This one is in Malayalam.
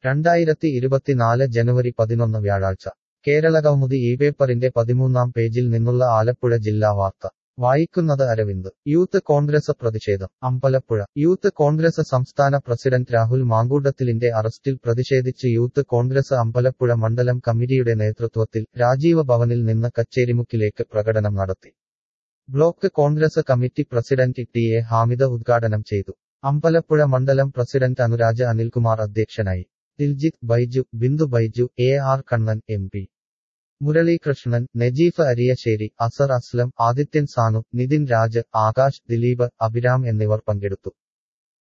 രണ്ടായിരത്തി ഇരുപത്തിനാല് ജനുവരി പതിനൊന്ന് വ്യാഴാഴ്ച കേരളകൗമുദി ഈ പേപ്പറിന്റെ പതിമൂന്നാം പേജിൽ നിന്നുള്ള ആലപ്പുഴ ജില്ലാ വാർത്ത വായിക്കുന്നത് അരവിന്ദ് യൂത്ത് കോൺഗ്രസ് പ്രതിഷേധം അമ്പലപ്പുഴ യൂത്ത് കോൺഗ്രസ് സംസ്ഥാന പ്രസിഡന്റ് രാഹുൽ മാങ്കൂട്ടത്തിലിന്റെ അറസ്റ്റിൽ പ്രതിഷേധിച്ച് യൂത്ത് കോൺഗ്രസ് അമ്പലപ്പുഴ മണ്ഡലം കമ്മിറ്റിയുടെ നേതൃത്വത്തിൽ രാജീവ ഭവനിൽ നിന്ന് കച്ചേരിമുക്കിലേക്ക് പ്രകടനം നടത്തി block Congress committee president T A Hamida ഉദ്ഘാടനം ചെയ്തു അമ്പലപ്പുഴ മണ്ഡലം പ്രസിഡന്റ് അനുരാജ് അനിൽകുമാർ അധ്യക്ഷനായി Diljith Baiju Bindu Baiju A R Kannan M P Muralikrishnan Najeef Ariyasseri Azar Aslam Adithyan Sanu Nithin Raj Akash Dileep Abhiram എന്നിവർ പങ്കെടുത്തു